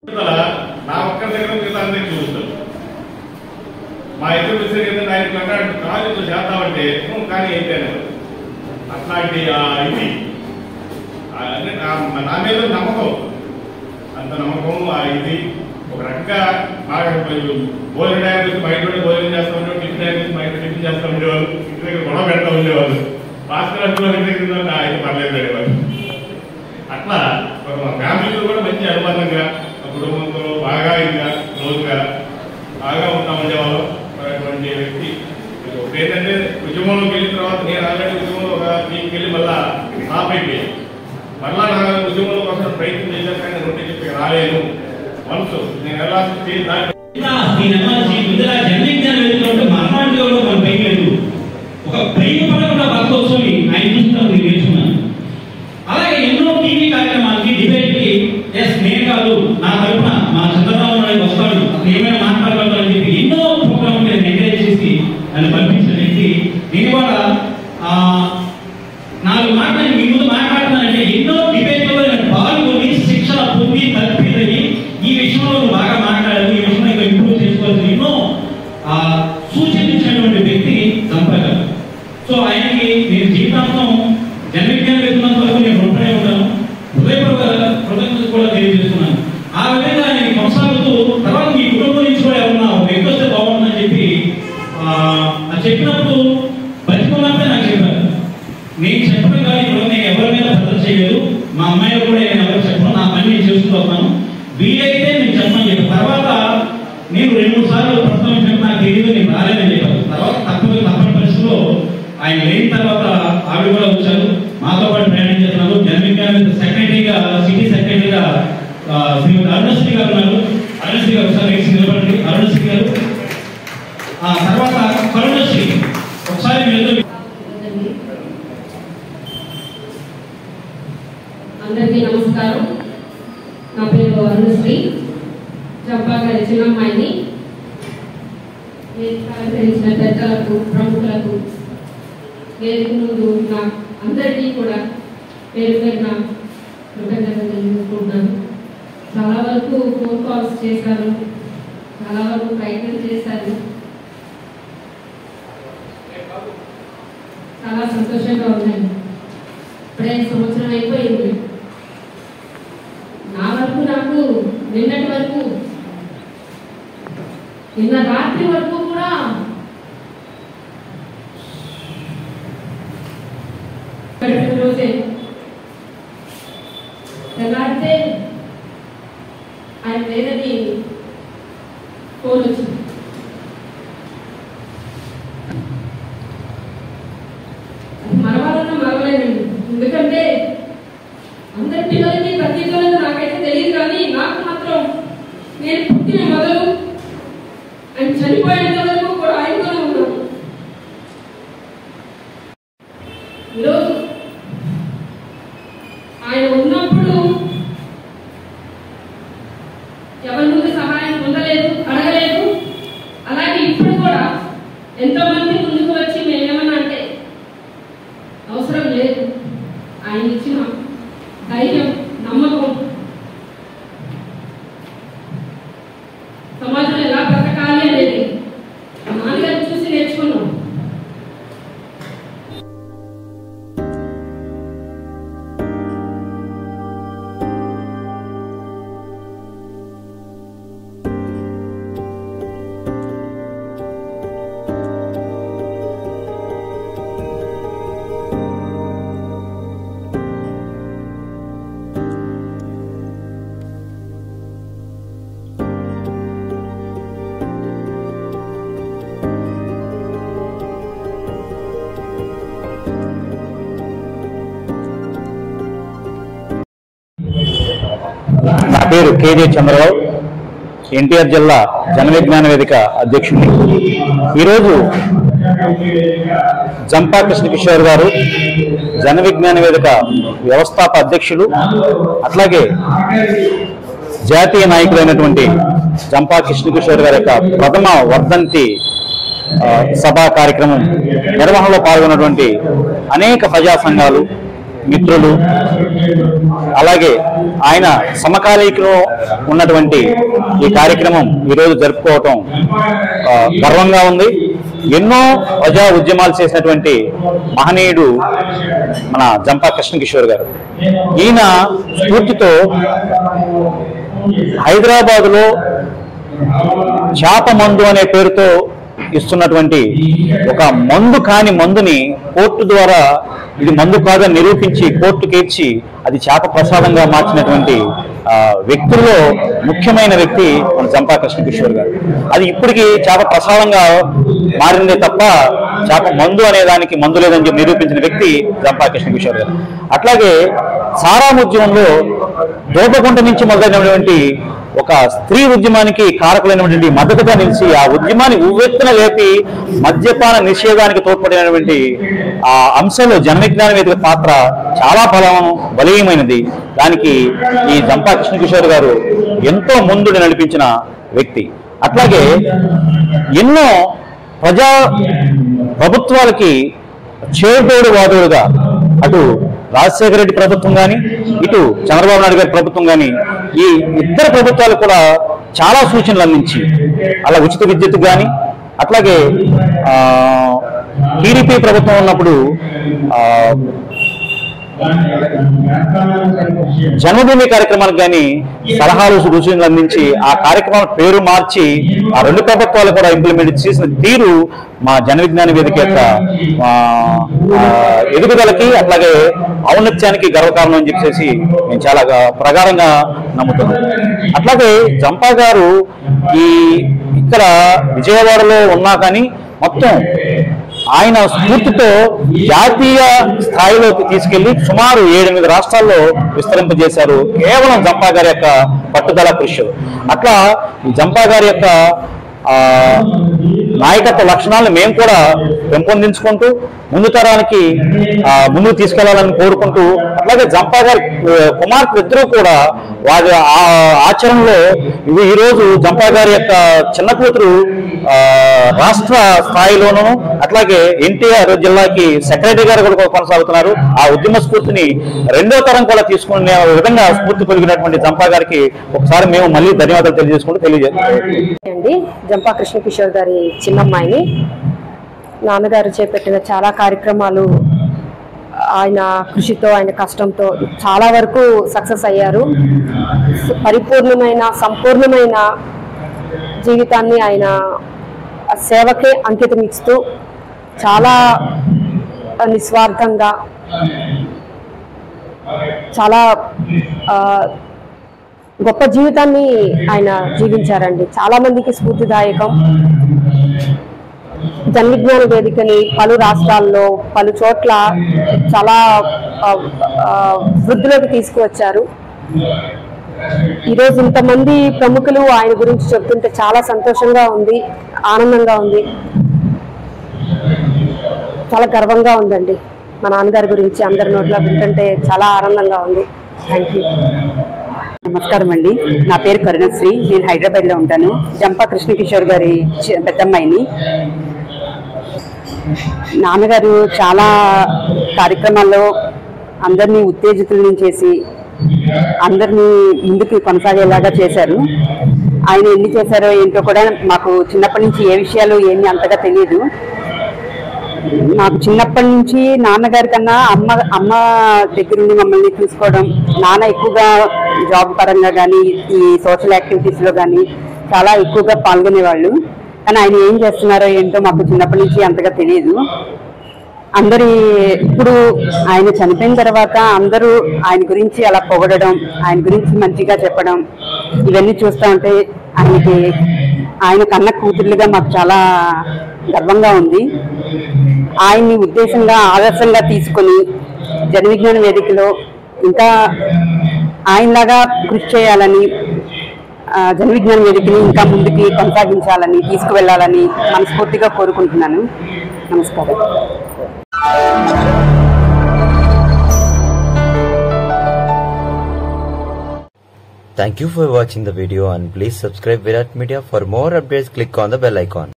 ఇవాళ నా ఒక్కరి దగ్గర మిగతా అందరికి చూస్తాం మా ఇద్దరు విసిరిగిన ఆయన అంటాడు కాలేజీలో చేద్దామంటే "ఉం, కానీ ఏంటి అనేవారు అట్లాంటి ఆ ఇది ఆ అంటే నా- నా మీద నమ్మకం అంత నమ్మకం ఆ ఇది ఒక రకంగా బాగా భోజన టైం వచ్చి బయట ఉండి భోజనం చేస్తూ ఉండేవాళ్ళు టిఫిన్ టైం వచ్చి బయట టిఫిన్ చేస్తూ ఉండేవాళ్ళు ఇంటి దగ్గర గొడవ పెడతా ఉండేవాళ్ళు భాస్కర్ అంటూ ఇంటి దగ్గర ఉంటే ఆయన పర్లేదు అనేవాళ్ళు అట్లా ఒక మా ఫ్యామిలీలో కూడా మంచి అనుబంధంగా ఆ కుటుంబంతో బాగా ఇంకా క్లోజ్గా బాగా ఉంటా ఉండేవాళ్ళం మరి అటువంటి వ్యక్తి ఒకటి ఏంటంటే ఉద్యమంలోకి వెళ్ళిన తర్వాత నేను ఆల్రెడీ ఉద్యమంలో ఒక వీక్ వెళ్ళి మళ్ళా స్టాప్ అయిపోయాను మళ్ళా నా ఉద్యమంలో కోసం ప్రయత్నం చేశాను కానీ రొట్టె చెప్పి రాలేను మనసు నేను వెళ్ళాల్సిన స్టేజ్ దాటి దీనమ్మాజీ ముందర జన్మజ్ఞానం వెళ్తుంటే మర్మాండంలో మన పైకి లేదు ఒక ప్రేమ పడకుండా బతకొచ్చని ఆయన చూస్తాను నేను నేర్చుకున్నాను అలాగే ఎన్నో టీవీ కార్యక్రమాలకి డిబేట్కి ఎస్ నేను కాదు నా తరపున మా చంద్రబాబు నాయుడు వస్తాడు అతను ఏమైనా మాట్లాడగలరు అని చెప్పి ఎన్నో ప్రోగ్రామ్ నేను ఎంకరేజ్ చేసి నన్ను పంపించిన వ్యక్తి నేను ఇవాళ ఆ, నాలుగు మాటలు మీ ముందు మాట్లాడుతున్నానంటే ఎన్నో డిబేట్లో నేను పాల్గొని శిక్షణ పొంది తప్పిదని ఈ విషయంలో నువ్వు బాగా మాట్లాడాలి ఈ విషయంలో ఇంకా ఇంప్రూవ్ చేసుకోవాల్సిన ఎన్నో ఆ, సూచించినటువంటి వ్యక్తి సంపద సో ఆయనకి నేను జీవితాంతం జన్మజ్ఞానం వెళ్తున్నంత వరకు నేను రుణపడే ఉంటాను హృదయపూర్వక కృతజ్ఞత కూడా తెలియజేస్తున్నాను ఆ విధంగా నేను కొనసాగుతూ తర్వాత మీ కుటుంబం నుంచి కూడా ఎవరన్నా ఒక వ్యక్తి వస్తే బాగుంటుందని చెప్పి ఆ, అది చెప్పినప్పుడు బతికున్నప్పుడే నాకు చెప్పారు నేను చెప్పడం కాదు ఇప్పుడు నేను ఎవరి మీద భద్రత చేయలేదు మా అమ్మాయిలు కూడా నేను ఎవరు చెప్పను నా పని నేను చేసుకుంటూ వస్తాను వీలైతే నేను చెప్పని చెప్పి తర్వాత నేను రెండు మూడు సార్లు ప్రస్తావించినప్పుడు నాకు తెలియదు నేను రాలేదని చెప్పాను తర్వాత తప్పదు తప్పని పరిస్థితిలో ఆయన లేని తర్వాత ఆవిడ కూడా వచ్చారు మాతో పాటు ప్రయాణం చేస్తున్నారు జన్మజ్ఞాన సెక్రటరీగా సిటీ సెక్రటరీగా ఆ, శ్రీమతి అరుణశ్రీ గారు ఉన్నారు అరుణశ్రీ గారు ఒకసారి వేసి నిలబడండి అరుణశ్రీ గారు ఆ తర్వాత కరుణశ్రీ ఒకసారి మీరు అందరికీ నమస్కారం నా పేరు అరుణశ్రీ జంపా గారి చిన్నమ్మాయిని వేదిక అలంకరించిన పెద్దలకు ప్రముఖులకు వేదిక ముందు నా అందరికీ కూడా పేరు పేరున కృతజ్ఞతలు తెలియజేసుకుంటున్నాను చాలా వరకు ఫోన్ కాల్స్ చేశారు చాలా వరకు ప్రయత్నం చేశారు చాలా సంతోషంగా ఉన్నాను ఇప్పుడే సంవత్సరం అయిపోయింది నా వరకు నాకు నిన్నటి వరకు నిన్న రాత్రి వరకు కూడా గడిపిన రోజే తెల్లారితే ఆయన లేదని ఫోన్ వచ్చింది అది మరవాలన్నా మరవలేనండి ఎందుకంటే అందరి పిల్లలకి ప్రతి పిల్లలకి నాకైతే తెలియదు కానీ నాకు మాత్రం నేను పుట్టిన మొదలు ఆయన చనిపోయేంత వరకు కూడా ఆయనతోనే ఉన్నాను ఈరోజు ఆయన ఉన్నప్పుడు ఎవరి ముందు సహాయం పొందలేదు అడగలేదు అలాగే ఇప్పుడు కూడా ఎంతమంది ముందుకు వచ్చి మేమేమన్నా అంటే అవసరం లేదు ఆయన ఇచ్చిన ధైర్యం నమ్మకం సమాజంలో ఎలా బ్రతకాలి అనేది మా నాన్నగారు చూసి నేర్చుకున్నాం నా పేరు కేజే చంద్రరావు ఎన్టీఆర్ జిల్లా జనవిజ్ఞాన వేదిక అధ్యక్షుడిని ఈరోజు జంపా కృష్ణకిషోర్ గారు జన విజ్ఞాన వేదిక వ్యవస్థాప అధ్యక్షులు అట్లాగే జాతీయ నాయకులైనటువంటి జంపా కృష్ణకిషోర్ గారి యొక్క ప్రథమ వర్ధంతి ఆ, సభా కార్యక్రమం నిర్వహణలో పాల్గొన్నటువంటి అనేక ప్రజా సంఘాలు మిత్రులు అలాగే ఆయన సమకాలీకలో ఉన్నటువంటి ఈ కార్యక్రమం ఈరోజు జరుపుకోవటం ఆ, గర్వంగా ఉంది ఎన్నో ప్రజా ఉద్యమాలు చేసినటువంటి మహనీయుడు మన జంపా కృష్ణకిషోర్ గారు ఈయన స్ఫూర్తితో హైదరాబాద్ లో చేప మందు అనే పేరుతో ఇస్తున్నటువంటి ఒక మందు కాని మందుని కోర్టు ద్వారా ఇది మందు కాదని నిరూపించి కోర్టుకి ఇచ్చి అది చేప ప్రసాదంగా మార్చినటువంటి ఆ, వ్యక్తుల్లో ముఖ్యమైన వ్యక్తి మన జంపా కృష్ణకిషోర్ గారు అది ఇప్పటికీ చేప ప్రసాదంగా మారిందే తప్ప చేప మందు అనే దానికి మందు లేదని చెప్పి నిరూపించిన వ్యక్తి జంపా కృష్ణకిషోర్ గారు అట్లాగే సారా ఉద్యమంలో దోపగుంట నుంచి మొదలైనటువంటి ఒక స్త్రీ ఉద్యమానికి కారకులైనటువంటి మద్దతుగా నిలిచి ఆ ఉద్యమాన్ని ఉవ్వెత్తున లేపి మద్యపాన నిషేధానికి తోడ్పడినటువంటి ఆ అంశంలో జనవిజ్ఞాన వేదిక పాత్ర చాలా బలం బలీయమైనది దానికి ఈ దంపా కృష్ణకిషోర్ గారు ఎంతో ముందు నడిపించిన వ్యక్తి అట్లాగే ఎన్నో ప్రజా ప్రభుత్వాలకి చేదోడు వాదోడుగా అటు రాజశేఖర రెడ్డి ప్రభుత్వం కానీ ఇటు చంద్రబాబు నాయుడు గారి ప్రభుత్వం కానీ ఈ ఇద్దరు ప్రభుత్వాలు కూడా చాలా సూచనలు అందించి అలా ఉచిత విద్యుత్ కానీ అట్లాగే టీడీపీ ప్రభుత్వం ఉన్నప్పుడు ఆ, జన్మభూమి కార్యక్రమానికి కానీ సలహాలు సూచనలు అందించి ఆ కార్యక్రమం పేరు మార్చి ఆ రెండు ప్రభుత్వాలు కూడా ఇంప్లిమెంట్ చేసిన తీరు మా జన విజ్ఞాన వేదిక యొక్క ఆ, ఆ, ఎదుగుదలకి అట్లాగే ఔన్నత్యానికి గర్వకారణం అని చెప్పేసి నేను చాలా గా- ప్రగాఢంగా నమ్ముతున్నాను అట్లాగే జంపా గారు ఈ ఇక్కడ విజయవాడలో ఉన్నా కానీ మొత్తం ఆయన స్ఫూర్తితో జాతీయ స్థాయిలోకి తీసుకెళ్లి సుమారు ఏడెనిమిది రాష్ట్రాల్లో విస్తరింపజేశారు కేవలం జంపా గారి యొక్క పట్టుదల కృషి అట్లా ఈ జంపా గారి యొక్క ఆ, నాయకత్వ లక్షణాలను మేము కూడా పెంపొందించుకుంటూ ముందు తరానికి ఆ, ముందుకు తీసుకెళ్లాలని కోరుకుంటూ అట్లాగే జంపా గారి ఆ, కుమార్తె ఇద్దరూ కూడా వారి ఆ- ఆచరణలో ఇవి ఈరోజు జంపా గారి యొక్క చిన్న కూతురు ఆ, రాష్ట్ర స్థాయిలోనూ అట్లాగే ఎన్టీఆర్ జిల్లాకి సెక్రటరీ గారు కూడా కొనసాగుతున్నారు ఆ ఉద్యమ స్ఫూర్తిని రెండో తరం కూడా తీసుకునే విధంగా స్ఫూర్తి కలిగినటువంటి జంపా గారికి ఒకసారి మేము మళ్ళీ ధన్యవాదాలు తెలియజేసుకుంటూ తెలియజేస్తాం అండి జంపా కృష్ణకిషోర్ గారి చిన్నమ్మాయిని నాన్నగారు చేపట్టిన చాలా కార్యక్రమాలు ఆయన కృషితో ఆయన కష్టంతో చాలా వరకు సక్సెస్ అయ్యారు పరిపూర్ణమైన సంపూర్ణమైన జీవితాన్ని ఆయన సేవకే అంకితం ఇస్తూ చాలా నిస్వార్థంగా చాలా ఆ, గొప్ప జీవితాన్ని ఆయన జీవించారండి చాలా మందికి స్ఫూర్తిదాయకం జన్విజ్ఞాన వేదికని పలు రాష్ట్రాల్లో పలు చోట్ల చాలా ఆ, ఆ, వృద్ధిలోకి తీసుకువచ్చారు ఈరోజు ఇంతమంది ప్రముఖులు ఆయన గురించి చెప్తుంటే చాలా సంతోషంగా ఉంది ఆనందంగా ఉంది చాలా గర్వంగా ఉందండి మా నాన్నగారి గురించి అందరి నోట్లో వింటుంటే చాలా ఆనందంగా ఉంది థ్యాంక్ యూ నమస్కారం అండి నా పేరు కరుణశ్రీ నేను హైదరాబాద్ లో ఉంటాను జంపా కృష్ణకిషోర్ గారి చి- పెద్దమ్మాయిని నాన్నగారు చాలా కార్యక్రమాల్లో అందరినీ ఉత్తేజితులను చేసి అందరినీ ముందుకు కొనసాగేలాగా చేశారు ఆయన ఎన్ని చేశారో ఏంటో కూడా మాకు చిన్నప్పటి నుంచి ఏ విషయాలు ఏమీ అంతగా తెలియదు నాకు చిన్నప్పటి నుంచి నాన్నగారి కన్నా అమ్మ అమ్మ దగ్గరుండి మమ్మల్ని చూసుకోవడం నాన్న ఎక్కువగా జాబ్ పరంగా కానీ ఈ సోషల్ యాక్టివిటీస్లో కానీ చాలా ఎక్కువగా పాల్గొనేవాళ్ళు కానీ ఆయన ఏం చేస్తున్నారో ఏంటో మాకు చిన్నప్పటి నుంచి అంతగా తెలియదు అందరి ఇప్పుడు ఆయన చనిపోయిన తర్వాత అందరూ ఆయన గురించి అలా పొగడడం ఆయన గురించి మంచిగా చెప్పడం ఇవన్నీ చూస్తూ ఉంటే ఆయనకి ఆయన కన్న కూతుర్లుగా మాకు చాలా గర్వంగా ఉంది ఆయన్ని ఉద్దేశంగా ఆదర్శంగా తీసుకొని జనవిజ్ఞాన వేదికలో ఇంకా ఆయనలాగా కృషి చేయాలని ఆ, జనవిజ్ఞాన వేదికని ఇంకా ముందుకి కొనసాగించాలని తీసుకువెళ్ళాలని మనస్ఫూర్తిగా కోరుకుంటున్నాను నమస్కారం Thank you for watching the video and please subscribe Virat Media for more updates click on the bell icon.